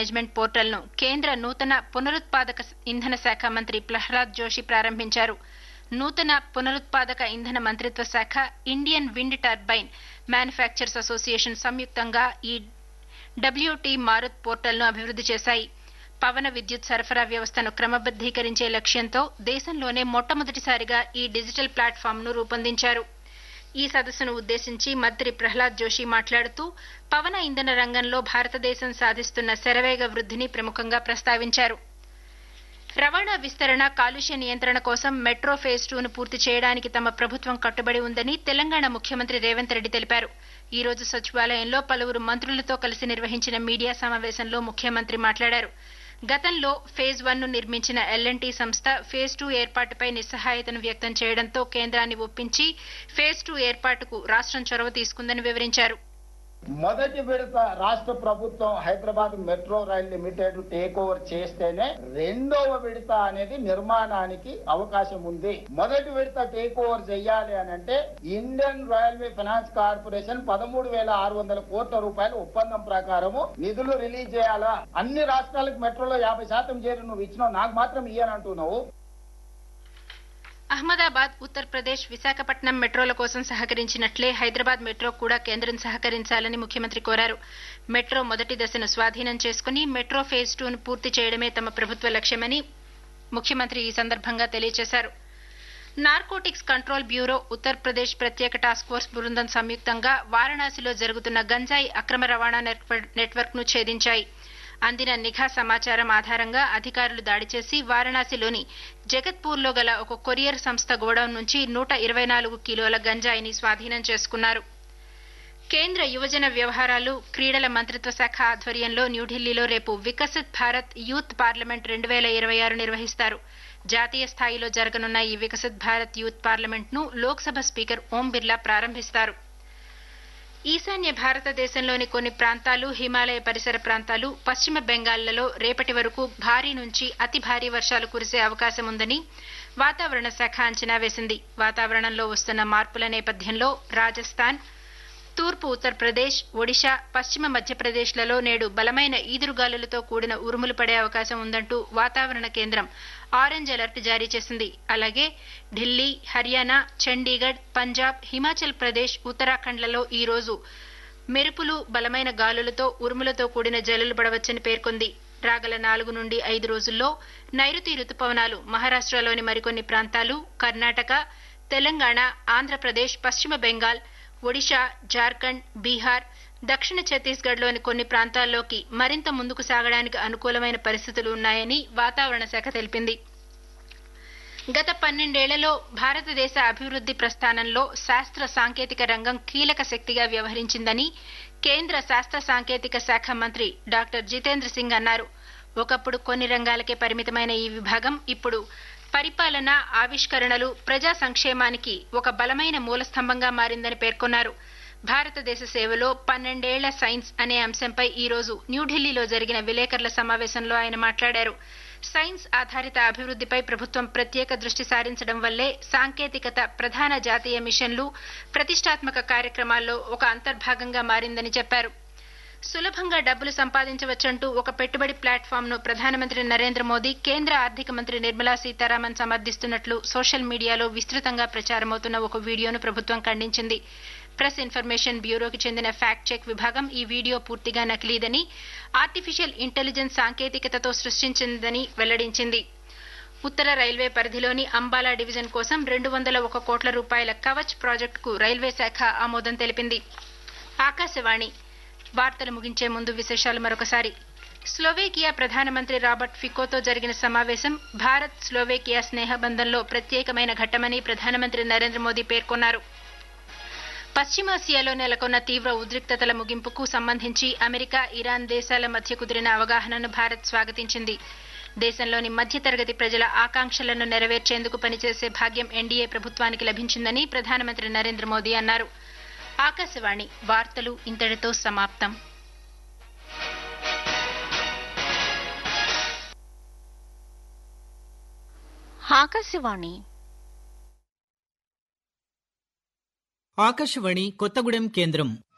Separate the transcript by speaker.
Speaker 1: management పోర్టల్ను కేంద్ర నూతన పునరుత్పాదక ఇంధన శాఖ మంత్రి ప్రహ్లాద్ జోషి ప్రారంభించారు నూతన పునరుత్పాదక ఇంధన మంత్రిత్వ శాఖ Indian wind turbine manufacturers association సంయుక్తంగా ఈ డబ్ల్యూటీ మారుత్ పోర్టల్ను అభివృద్ది చేశాయి పవన విద్యుత్ సరఫరా వ్యవస్థను క్రమబద్దీకరించే లక్ష్యంతో దేశంలోనే మొట్టమొదటిసారిగా ఈ డిజిటల్ ప్లాట్ఫామ్ను రూపొందించారు ఈ సదస్సును ఉద్దేశించి మంత్రి ప్రహ్లాద్ జోషి మాట్లాడుతూ పవన ఇంధన రంగంలో భారతదేశం సాధిస్తున్న శరవేగ వృద్ధిని ప్రముఖంగా ప్రస్తావించారు రవాణా విస్తరణ కాలుష్య నియంత్రణ కోసం మెట్రో ఫేజ్ టూను పూర్తి చేయడానికి తమ ప్రభుత్వం కట్టుబడి ఉందని తెలంగాణ ముఖ్యమంత్రి రేవంత్ రెడ్డి తెలిపారు ఈ రోజు సచివాలయంలో పలువురు మంత్రులతో కలిసి నిర్వహించిన మీడియా సమావేశంలో ముఖ్యమంత్రి మాట్లాడారు గతంలో ఫేజ్ వన్ ను నిర్మించిన ఎల్ఎన్టీ సంస్థ ఫేజ్ టూ ఏర్పాటుపై నిస్సహాయతను వ్యక్తం చేయడంతో కేంద్రాన్ని ఒప్పించి ఫేజ్ టూ ఏర్పాటుకు రాష్ట్రం చొరవ తీసుకుందని వివరించారు
Speaker 2: మొదటి విడత రాష్ట్ర ప్రభుత్వం Hyderabad metro rail limited take over చేస్తేనే రెండవ విడత అనేది నిర్మాణానికి అవకాశం ఉంది మొదటి విడత టేక్ ఓవర్ చేయాలి అని అంటే ఇండియన్ రైల్వే ఫైనాన్స్ కార్పొరేషన్ పదమూడు వేల ఆరు వందల కోట్ల రూపాయల ఒప్పందం ప్రకారము నిధులు రిలీజ్ చేయాలా అన్ని రాష్ట్రాలకు మెట్రోలో యాభై శాతం చేరి నువ్వు ఇచ్చినావు నాకు మాత్రం ఇయ్యనంటున్నావు
Speaker 1: అహ్మదాబాద్ ఉత్తరప్రదేశ్ విశాఖపట్నం మెట్రోల కోసం సహకరించినట్లే హైదరాబాద్ మెట్రో కూడా కేంద్రం సహకరించాలని ముఖ్యమంత్రి కోరారు మెట్రో మొదటి దశను స్వాధీనం చేసుకుని మెట్రో ఫేజ్ టూను పూర్తి చేయడమే తమ ప్రభుత్వ లక్ష్యమని ముఖ్యమంత్రి ఈ సందర్భంగా తెలియజేశారు నార్కోటిక్స్ కంట్రోల్ బ్యూరో ఉత్తరప్రదేశ్ ప్రత్యేక టాస్క్ ఫోర్స్ బృందం సంయుక్తంగా వారణాసిలో జరుగుతున్న గంజాయి అక్రమ రవాణా నెట్వర్క్ ను ఛేదించాయి అందిన నిఘా సమాచారం ఆధారంగా అధికారులు దాడి చేసి వారణాసిలోని జగత్పూర్లో గల ఒక కొరియర్ సంస్థ గోడౌన్ నుంచి నూట ఇరవై నాలుగు కిలోల గంజాయిని స్వాధీనం చేసుకున్నారు కేంద్ర యువజన వ్యవహారాలు క్రీడల మంత్రిత్వ శాఖ ఆధ్వర్యంలో న్యూఢిల్లీలో రేపు వికసిత్ భారత్ యూత్ పార్లమెంట్ రెండు వేల ఇరవై ఆరు నిర్వహిస్తారు జాతీయ స్థాయిలో జరగనున్న ఈ వికసిత్ భారత్ యూత్ పార్లమెంట్ ను లోక్సభ స్పీకర్ ఓం బిర్లా ప్రారంభిస్తారు ఈశాన్య భారతదేశంలోని కొన్ని ప్రాంతాలు హిమాలయ పరిసర ప్రాంతాలు పశ్చిమ బెంగాల్లలో రేపటి వరకు భారీ నుంచి అతి భారీ వర్షాలు కురిసే అవకాశం ఉందని వాతావరణ శాఖ అంచనా వేసింది వాతావరణంలో వస్తున్న మార్పుల నేపథ్యంలో రాజస్థాన్ తూర్పు ఉత్తరప్రదేశ్ ఒడిశా పశ్చిమ మధ్యప్రదేశ్లలో నేడు బలమైన ఈదురుగాలులతో కూడిన ఉరుములు పడే అవకాశం ఉందంటూ వాతావరణ కేంద్రం ఆరెంజ్ అలర్ట్ జారీ చేసింది అలాగే ఢిల్లీ హర్యానా చండీగఢ్ పంజాబ్ హిమాచల్ ప్రదేశ్ ఉత్తరాఖండ్లలో ఈ రోజు మెరుపులు బలమైన గాలులతో ఉరుములతో కూడిన జల్లులు పడవచ్చని పేర్కొంది రాగల నాలుగు నుండి ఐదు రోజుల్లో నైరుతి రుతుపవనాలు మహారాష్ట్రలోని మరికొన్ని ప్రాంతాలు కర్ణాటక తెలంగాణ ఆంధ్రప్రదేశ్ పశ్చిమ బెంగాల్ ఒడిశా జార్ఖండ్ బీహార్ దక్షిణ ఛత్తీస్గఢ్లోని కొన్ని ప్రాంతాల్లోకి మరింత ముందుకు సాగడానికి అనుకూలమైన పరిస్థితులు ఉన్నాయని వాతావరణ శాఖ తెలిపింది గత పన్నెండేళ్లలో భారతదేశ అభివృద్ది ప్రస్థానంలో శాస్త్ర సాంకేతిక రంగం కీలక శక్తిగా వ్యవహరించిందని కేంద్ర శాస్త్ర సాంకేతిక శాఖ మంత్రి డాక్టర్ జితేంద్ర సింగ్ అన్నారు ఒకప్పుడు కొన్ని రంగాలకే పరిమితమైన ఈ విభాగం ఇప్పుడు పరిపాలన ఆవిష్కరణలు ప్రజా సంక్షేమానికి ఒక బలమైన మూలస్తంభంగా మారిందని పేర్కొన్నారు భారతదేశ సేవలో పన్నెండేళ్ల సైన్స్ అనే అంశంపై ఈ రోజు న్యూఢిల్లీలో జరిగిన విలేకరుల సమావేశంలో ఆయన మాట్లాడారు సైన్స్ ఆధారిత అభివృద్దిపై ప్రభుత్వం ప్రత్యేక దృష్టి సారించడం వల్లే సాంకేతికత ప్రధాన జాతీయ మిషన్లు ప్రతిష్టాత్మక కార్యక్రమాల్లో ఒక అంతర్భాగంగా మారిందని చెప్పారు సులభంగా డబ్బులు సంపాదించవచ్చంటూ ఒక పెట్టుబడి ప్లాట్ఫామ్ ను ప్రధానమంత్రి నరేంద్ర మోదీ కేంద్ర ఆర్థిక మంత్రి నిర్మలా సీతారామన్ సమర్థిస్తున్నట్లు సోషల్ మీడియాలో విస్తృతంగా ప్రచారమవుతున్న ఒక వీడియోను ప్రభుత్వం ఖండించింది ప్రెస్ ఇన్ఫర్మేషన్ బ్యూరోకి చెందిన ఫ్యాక్ట్ చెక్ విభాగం ఈ వీడియో పూర్తిగా నకిలీదని ఆర్టిఫిషియల్ ఇంటెలిజెన్స్ సాంకేతికతతో సృష్టించిందని వెల్లడించింది ఉత్తర రైల్వే పరిధిలోని అంబాలా డివిజన్ కోసం రెండు వందల ఒక కోట్ల రూపాయల కవచ్ ప్రాజెక్టుకు రైల్వే శాఖ ఆమోదం తెలిపింది ఆకాశవాణి వార్తలు ముగించే ముందు విశేషాలు మరొకసారి స్లోవేకియా ప్రధానమంత్రి రాబర్ట్ ఫికోతో జరిగిన సమావేశం భారత్ స్లోవేకియా స్నేహబంధంలో ప్రత్యేకమైన ఘట్టమని ప్రధానమంత్రి నరేంద్ర మోదీ పేర్కొన్నారు పశ్చిమాసియాలో నెలకొన్న తీవ్ర ఉద్రిక్తతల ముగింపుకు సంబంధించి అమెరికా ఇరాన్ దేశాల మధ్య కుదిరిన అవగాహనను భారత్ స్వాగతించింది దేశంలోని మధ్యతరగతి ప్రజల ఆకాంక్షలను నెరవేర్చేందుకు పనిచేసే భాగ్యం ఎన్డీఏ ప్రభుత్వానికి లభించిందని ప్రధానమంత్రి నరేంద్ర మోదీ అన్నారు ఆకాశవాణి వార్తలు ఇంతటితో సమాప్తం
Speaker 3: ఆకాశవాణి
Speaker 4: ఆకాశవాణి కొత్తగూడెం కేంద్రం